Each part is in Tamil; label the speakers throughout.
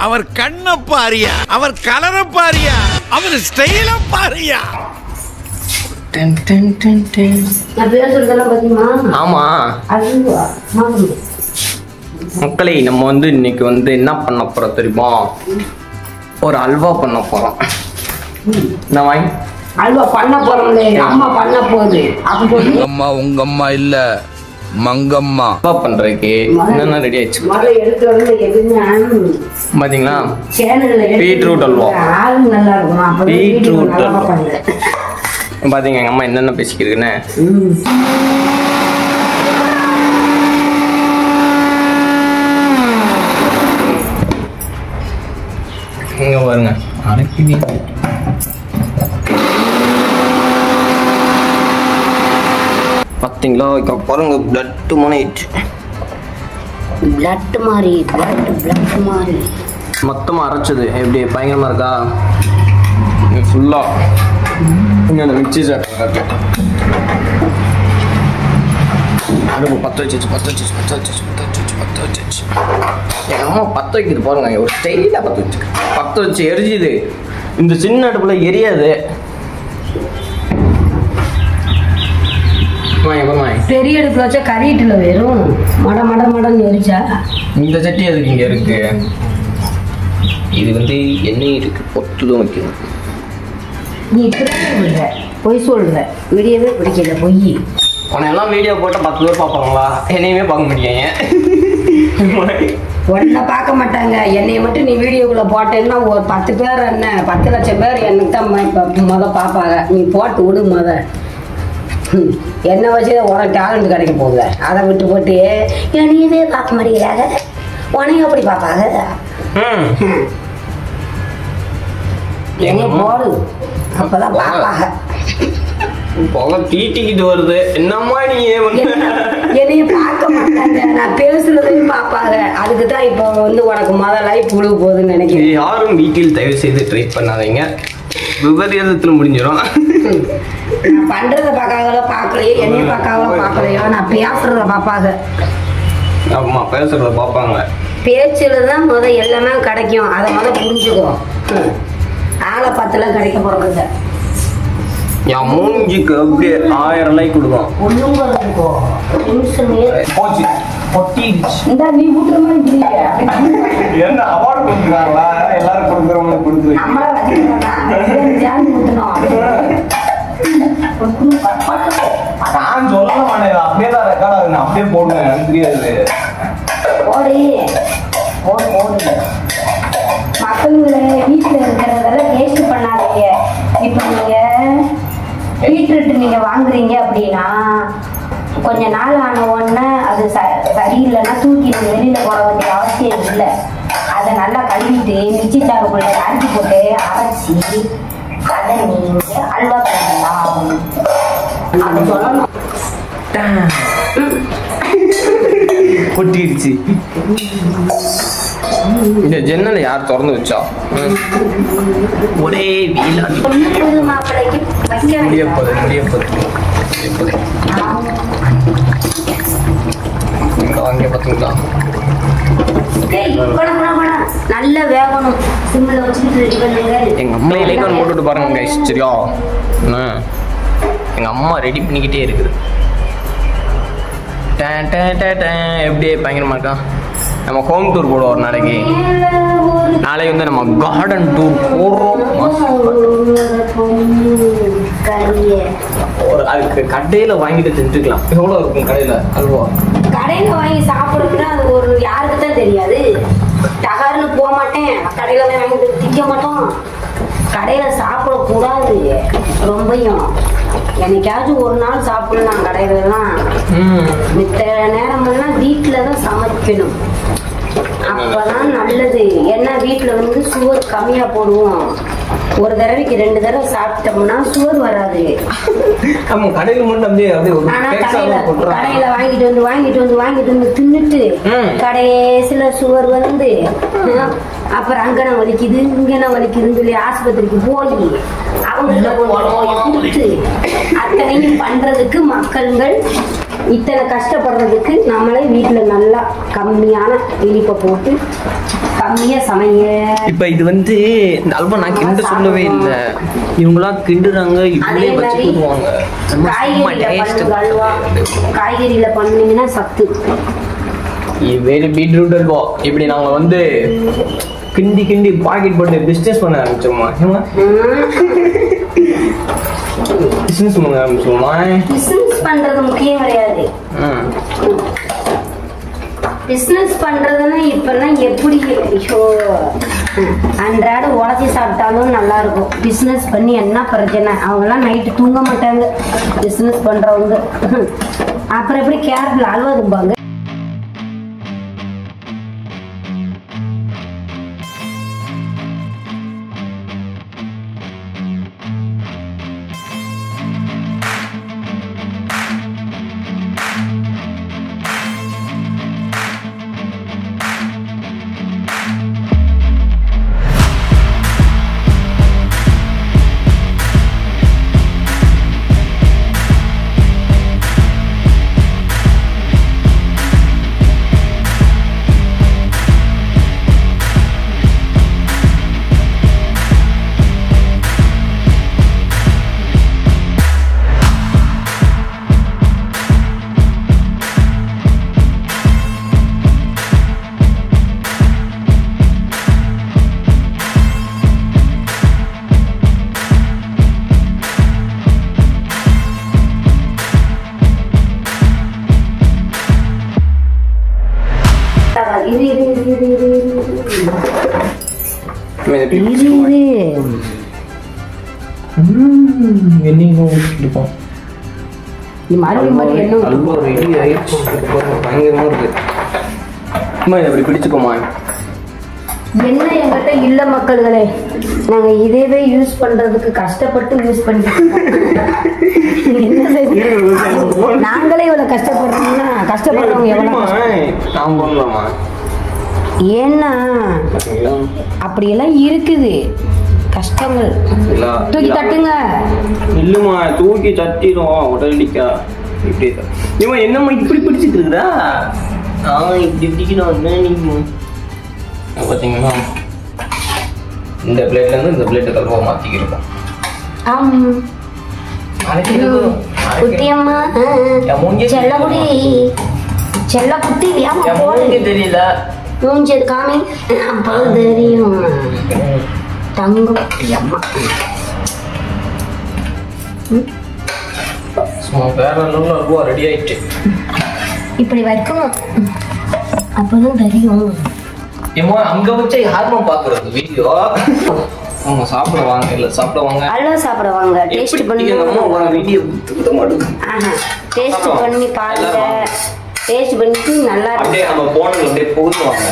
Speaker 1: அவர் கண்ண பாரியா அவர் கலர பாரியா அவர் ஸ்டைல பாரியா
Speaker 2: டென் டென் டென் டென்
Speaker 3: நான் பேர் சொல்றதெல்லாம் பாத்தீங்களா
Speaker 2: ஆமா
Speaker 3: அதுவா மாமி
Speaker 2: மக்களே நம்ம வந்து இன்னைக்கு வந்து என்ன பண்ண போறோம் தெரியுமா ஒரு அல்வா பண்ண போறோம் நான் வாங்கி
Speaker 3: அல்வா பண்ண போறோம்ல அம்மா பண்ண போகுது அப்படி சொல்லி
Speaker 1: அம்மா உங்க அம்மா இல்ல மங்கம்மா
Speaker 2: அல்வா பண்றதுக்கு என்னென்ன ரெடி ஆயிடுச்சு
Speaker 3: முதல்ல எடுத்து வந்து எதுவுமே
Speaker 2: பாத்தீங்களா
Speaker 3: சேனல்ல
Speaker 2: பீட்ரூட் அல்வா.
Speaker 3: ஆளுங்க நல்லா இருக்கணும் அப்ப
Speaker 2: பீட்ரூட்
Speaker 3: நல்லா
Speaker 2: அல்வா.
Speaker 3: பண்ணுறேன்
Speaker 2: பாத்தீங்க எங்க அம்மா என்னென்ன பேசிக்கிறதுன்னு இங்க பாருங்க அரைக்கிடி பார்த்தீங்களா இப்போ பாருங்க பிளட்டு மனைட்டு
Speaker 3: பிளட் மாதிரி பிளட் பிளட் மாதிரி
Speaker 2: மொத்தமாக அரைச்சது எப்படி பயங்கரமாக இருக்கா ஃபுல்லாக இன்னும் மிக்சி சார் அடுப்பு பற்ற வச்சு பற்ற வச்சு பற்ற வச்சு பற்ற வச்சு பற்ற வச்சு எங்கள் அம்மா பற்ற வைக்குது பாருங்க ஒரு ஸ்டைலாக பற்ற வச்சு பற்ற வச்சு எரிஞ்சுது இந்த சின்ன அடுப்பில் எரியாது வாங்க வாங்க
Speaker 3: பெரிய அடுப்புல வச்சா கறிட்டுல வெறும் மட மட மடன்னு எரிச்சா
Speaker 2: இந்த சட்டி அதுக்கு இங்கே இருக்கு இது வந்து எண்ணெய் இருக்கு பொத்துதான் வைக்கணும்
Speaker 3: நீ இப்படிதான் சொல்ற பொய் சொல்ற விடியவே பிடிக்கல பொய்
Speaker 2: உன்னை எல்லாம் வீடியோ போட்டால் பத்து பேர் பார்ப்பாங்களா என்னையுமே பார்க்க முடியாங்க
Speaker 3: உன்னை பார்க்க மாட்டாங்க என்னைய மட்டும் நீ வீடியோக்குள்ள போட்டேன்னா ஒரு பத்து பேர் என்ன பத்து லட்சம் பேர் எனக்கு தான் ம- இப்ப முத பார்ப்பாங்க நீ போட்டு விடு முத ஹம், என்னை வச்சு உனக்கு டேலண்ட் கிடைக்க போகுது அதை விட்டு போட்டு என்னையவே பார்க்க மாட்டேங்கிறாங்க உனையும் அப்படி பார்ப்பாங்க
Speaker 2: ம்
Speaker 3: என்னைய போடு அப்பதான் பார்ப்பாங்க
Speaker 2: புகை தீட்டிக்கிட்டு வருது என்னம்மா நீ
Speaker 3: என்ன- என்னைய பார்க்க மாட்டாங்க நான் பேசுறதையும் பார்ப்பாங்க அதுக்கு தான் இப்போ வந்து உனக்கு முத லைஃப் விழுக போகுதுன்னு
Speaker 2: இது
Speaker 3: நினைக்கிறேன்
Speaker 2: யாரும் வீட்டில் தயவு செய்து ட்ரை பண்ணாதீங்க விபரீதத்தில் முடிஞ்சிடும்
Speaker 3: நான் பண்றத பார்க்காங்களோ பார்க்கலையோ என்னைய பார்க்காங்களோ பார்க்கலையோ நான் பேசுறத பார்ப்பாங்க
Speaker 2: ஆமா பேசுறத பார்ப்பாங்க
Speaker 3: பேச்சுல தான் முத எல்லாமே கிடைக்கும் அதை முத புரிஞ்சுக்கோ ம். ஆளை பத்துலாம் கிடைக்க போறது
Speaker 2: என் மூஞ்சிக்கு அப்படியே ஆயிரம் லைக் கொடுக்கும்
Speaker 3: ஒண்ணும் இருக்கோ நிமிஷமே
Speaker 2: போச்சு பொட்டிடுச்சு
Speaker 3: இந்த நீ விட்டுற மாதிரி புரியல
Speaker 2: என்ன அவார்டு கொடுக்குறாங்களா எல்லாரும் கொடுக்குற மாதிரி கொடுக்குறீங்க
Speaker 3: நம்மள வச்சுக்கணும் ஜாதி ஊத்தணும்
Speaker 2: நான் சொல்ல மாட்டேன் அப்படியே தான் ரெக்கார்ட் ஆகுது நான் அப்படியே போடுவேன் எனக்கு தெரியாது
Speaker 3: போடு போடு போடு மக்களுங்களை வீட்டில் இருக்கிறதெல்லாம் வேஸ்ட் பண்ணாதீங்க இப்போ நீங்க பீட்ரூட் நீங்க வாங்குறீங்க அப்படின்னா கொஞ்ச நாள் ஆன உடனே அது ச சரியில்லைன்னா தூக்கி வெளியில போட வேண்டிய அவசியம் இல்லை அதை நல்லா கழுவிட்டு மிச்சி சாறுக்குள்ள அரைச்சி போட்டு அரைச்சி அதை நீங்க அல்வா பண்ணலாம் அதை சொல்லணும்
Speaker 2: கொட்டிடுச்சு இந்த ஜன்னலை யார் திறந்து வச்சா ம். ஒரே வீலாடி
Speaker 3: புது மாப்பிள்ளைக்கு வைக்க
Speaker 2: முடிய
Speaker 3: வேண்டாம்.
Speaker 2: போகுது முடிய போகுது முடிய போகுது. இங்க வாங்க பார்த்தீங்களா
Speaker 3: டேய், போடா, போடா, போடா. நல்லா வேகணும் சிம்ல வச்சுக்கிட்டு ரெடி பண்ணுங்க
Speaker 2: எங்க அம்மா இலைக்கான் போட்டுட்டு பாருங்க guys, சரியா என்ன? எங்க அம்மா ரெடி பண்ணிக்கிட்டே இருக்குது டேன், டேன், டேன், டேன். எப்படியே பயங்கரமா இருக்கா நம்ம ஹோம் டூர் போடுவோம் ஒரு நாளைக்கு
Speaker 3: மேல ஒரு
Speaker 2: நாளைக்கு வந்து நம்ம கார்டன் டூர் போடுறோம்
Speaker 3: கறிய
Speaker 2: ஒரு அதுக்கு கடையில வாங்கிட்டு தின்றுக்கலாம் எவ்வளோ இருக்கும் கடையில அல்வா
Speaker 3: கடையில வாங்கி சாப்பிடுறதுன்னா அது ஒரு யாருக்கு தான் தெரியாது டகார்னு போக மாட்டேன் கடையில போய் வாங்கி திங்க மாட்டோம் கடையில சாப்பிடக்கூடாது ரொம்பையும் என்னைக்காச்சும் ஒரு நாள் சாப்பிடலாம் கடையிலலாம் மித்த நேரமெல்லாம் வீட்டில் தான் சமைக்கணும் அப்பதான் நல்லது ஏன்னா வீட்டில் வந்து சுவர் கம்மியா போடுவோம் ஒரு தடவைக்கு ரெண்டு தடவை சாப்பிட்டோம்னா சுவர் வராது
Speaker 2: நம்ம கடையில மட்டும் அப்படியே அப்படியே ஒரு
Speaker 3: ஆனா
Speaker 2: பேக்ஸாவே
Speaker 3: கடையில
Speaker 2: போட்டுறாங்க.
Speaker 3: கடையில வாங்கிட்டு வந்து வாங்கிட்டு வந்து வாங்கிட்டு வந்து தின்னுட்டு
Speaker 2: ம்.
Speaker 3: கடைசியில சுவர் வந்து அஹ், அப்புறம் அங்கன வலிக்குது இங்கன வலிக்குதுன்னு சொல்லி ஆஸ்பத்திரிக்கு போய் அவங்கள்ட்ட கொண்டு போய் கொடுத்து அத்தனையும் பண்றதுக்கு மக்கள்கள் இத்தனை கஷ்டப்படுறதுக்கு நம்மளே வீட்டில் நல்லா கம்மியான இனிப்பை போட்டு கம்மியாக சமைங்க
Speaker 2: இப்ப இது வந்து இந்த அல்வா நான் கிண்ட சொல்லவே இல்லை இவங்களாம் கிண்டுறாங்க
Speaker 3: அதே
Speaker 2: இவங்களே வச்சு
Speaker 3: மாதிரி
Speaker 2: போடுவாங்க நம்ம சும்மா
Speaker 3: காய்கறியில்
Speaker 2: டேஸ்ட்
Speaker 3: பண்ணுங்க அல்வா காய்கறியில் பண்ணீங்கன்னா சத்து
Speaker 2: வெரி பீட்ரூட் அல்வா இப்படி நாங்க வந்து கிண்டி கிண்டி பாக்கெட் போட்டு பிஸ்னஸ் பண்ண ஆரம்பிச்சோமா பிஸ்னஸ் பண்ண ஆரம்பிச்சோமா
Speaker 3: பிஸ்னஸ் பண்ணுறது முக்கியம் கிடையாது
Speaker 2: ம்
Speaker 3: பிஸ்னஸ் பண்றதுன்னா இப்பெல்லாம் எப்படி ஐயோ அன்றாட உழைச்சி சாப்பிட்டாலும் நல்லா இருக்கும் பிஸ்னஸ் பண்ணி என்ன பிரச்சனை அவங்கெல்லாம் நைட்டு தூங்க மாட்டாங்க பிஸ்னஸ் பண்றவங்க அப்புறம் எப்படி கேரட்ல அல்வா தும்பாங்க இது இது இது இது இது இது இது இது
Speaker 2: என்னைக்கும் இருப்போம்
Speaker 3: இது மறுபடியும் மறுபடியும் என்ன
Speaker 2: அல்வா ரெடி ஆயிடுச்சு பாருங்க, பயங்கரமா இருக்கு அம்மா இதை அப்படி பிடிச்சுக்கோமா
Speaker 3: என்ன எங்கிட்ட இல்ல மக்கள்களே நாங்க இதேவே யூஸ் பண்றதுக்கு கஷ்டப்பட்டு யூஸ் பண்ணிட்டு என்ன செய்ய நாங்களே இவ்வளவு கஷ்டப்படுறோம்னா கஷ்டப்படுறவங்க எவ்வளவு
Speaker 2: நான் போடலாமா
Speaker 3: ஏன்னா
Speaker 2: பாத்தீங்களா
Speaker 3: அப்படியெல்லாம் இருக்குது கஷ்டங்கள்
Speaker 2: இல்ல,
Speaker 3: தூக்கி
Speaker 2: இல்ல.
Speaker 3: தட்டுங்க
Speaker 2: இல்லம்மா தூக்கி தட்டிடும் உடனடிக்கா இப்படி ஏமா என்னம்மா இப்படி பிடிச்சிட்டு இருக்குதா நான் இப்படி பிடிக்கணும் என்ன நீங்க பார்த்தீங்களா இந்த பிளேட்ல இருந்து இந்த பிளேட்டு கல்வா மாத்திக்கிருக்கோம்
Speaker 3: ஆம் குட்டியம்மா
Speaker 2: என் மூஞ்சி
Speaker 3: செல்லக்குடி செல்ல குட்டி வியாம
Speaker 2: என்
Speaker 3: போடு
Speaker 2: மூஞ்சி தெரியல
Speaker 3: மூஞ்சது காமி அப்போ தெரியும் தங்கம் அம்மா
Speaker 2: சும்மா வேற லெவலில் அல்வா ரெடி ஆயிடுச்சு
Speaker 3: இப்படி வைக்கணும் அப்பதான் தெரியும்
Speaker 2: ஏமா அங்க வச்சா யாருமா பாக்குறது வீடியோ அவங்க சாப்பிட வாங்க இல்ல சாப்பிட வாங்க
Speaker 3: அல்வா சாப்பிட வாங்க டேஸ்ட்
Speaker 2: எப்படி
Speaker 3: பண்ணி
Speaker 2: எங்க அம்மா ஒரு வீடியோ கொடுத்துக்கிட்ட மாட்டேங்குது
Speaker 3: ஆஹா டேஸ்ட்
Speaker 2: சாப்பிடுவோம்.
Speaker 3: பண்ணி பாருங்க
Speaker 2: எல்லாரும்.
Speaker 3: டேஸ்ட் பண்ணிட்டு நல்லா இருக்கு
Speaker 2: அப்படியே நம்ம போன்ல அப்படியே புகுந்துவாங்க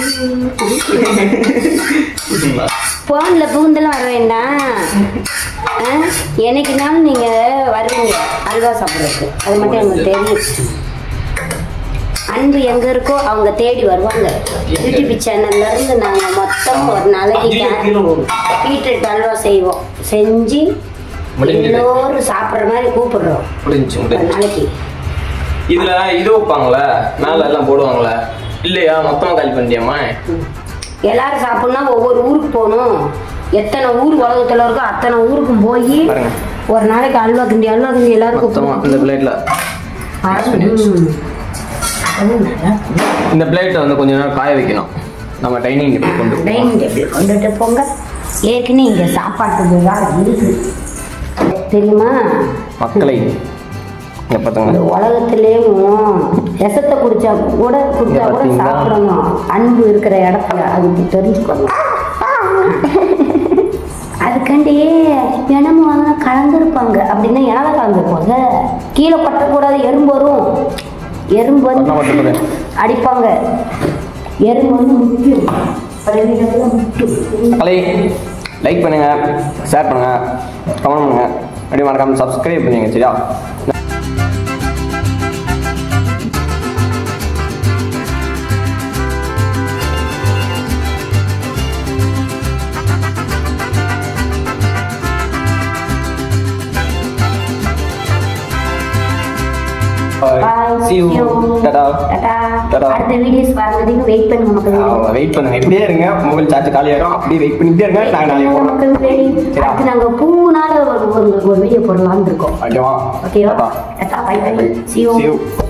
Speaker 3: போன்ல புகுந்தெல்லாம் வர வேண்டாம் ஆ? என்னைக்குனாலும் நீங்க வருவீங்க அல்வா சாப்பிட்றதுக்கு அது மட்டும் எனக்கு தெரியும் அன்பு எங்க இருக்கோ அவங்க தேடி வருவாங்க யூடியூப் சேனல்ல இருந்து நாங்க மொத்தம் ஒரு நாளைக்கு பீட்ரூட் அல்வா செய்வோம் செஞ்சு
Speaker 2: முடிஞ்சது.
Speaker 3: எல்லோரும் சாப்பிட்ற மாதிரி கூப்பிடுறோம்
Speaker 2: முடிஞ்சு
Speaker 3: ஒரு
Speaker 2: முடிஞ்சு
Speaker 3: நாளைக்கு
Speaker 2: இதுல இது வைப்பாங்களே மேல எல்லாம் போடுவாங்களே இல்லையா மொத்தமா காலி பண்ணிட்டியாமா
Speaker 3: எல்லாரும் சாப்பிடணும்னா ஒவ்வொரு ஊருக்கு போகணும் எத்தனை ஊர் உலகத்துல இருக்கோ அத்தனை ஊருக்கும் போய்
Speaker 2: பாருங்க.
Speaker 3: ஒரு நாளைக்கு அல்வா கிண்டி அல்வா கிண்டி எல்லாருக்கும்
Speaker 2: மொத்தமா இந்த பிளேட்ல
Speaker 3: ம். அதுவும் நல்லா இருக்கும்.
Speaker 2: இந்த பிளேட்டை வந்து கொஞ்ச நேரம் காய வைக்கணும் நம்ம டைனிங் இப்படி கொண்டு போவோம்.
Speaker 3: டைனிங் டேபிள் கொண்டுட்டு போங்க ஏற்கனவே இங்க சாப்பாட்டுக்கு தான் இருக்கு தெரியுமா
Speaker 2: மக்களை இங்க
Speaker 3: இந்த
Speaker 2: பார்த்துங்க
Speaker 3: உலகத்திலேயும் விஷத்தை குடிச்சா கூட குடிச்சா கூட
Speaker 2: பாத்தீங்களா?
Speaker 3: சாப்பிடணும் அன்பு இருக்கிற இடத்துல அது தெரிஞ்சுக்கணும் அதுக்காண்டி தினமும் அதெல்லாம் கலந்துருப்பாங்க அப்படின்னா என்னால கலந்துருப்பாங்க கீழே பட்டக்கூடாது எறும்பு வரும் எறும்பு வந்து
Speaker 2: பண்ண மாட்டேங்குது.
Speaker 3: அடிப்பாங்க எறும்பு வந்து முக்கியம் பறவைகள்ல முக்கியம்
Speaker 2: கலை லைக் பண்ணுங்க ஷேர் பண்ணுங்க கமெண்ட் பண்ணுங்க அப்படியே மறக்காம சப்ஸ்கிரைப் பண்ணுங்க சரியா Bye.
Speaker 3: Bye.
Speaker 2: See you. Ta-ta.
Speaker 3: Tata
Speaker 2: Ta-ta.
Speaker 3: அடுத்த வீடியோஸ் வரதுக்கு வெயிட் பண்ணுங்க மக்கள்
Speaker 2: வெயிட் பண்ணுங்க இப்படியே இருங்க மொபைல் சார்ஜ் காலியாயிரும் அப்படியே வெயிட் பண்ணிட்டே இருங்க நாங்கள் நாளைக்கு போகிறோம்
Speaker 3: மக்கள் ready. அடுத்து நாங்க பூனால ஒரு ஒரு- ஒரு வீடியோ போடலாம்னு இருக்கோம்
Speaker 2: ஓகேவா
Speaker 3: ஓகேவா
Speaker 2: Ta-ta.
Speaker 3: Tata bye bye
Speaker 2: Bye.
Speaker 3: see you
Speaker 2: See you.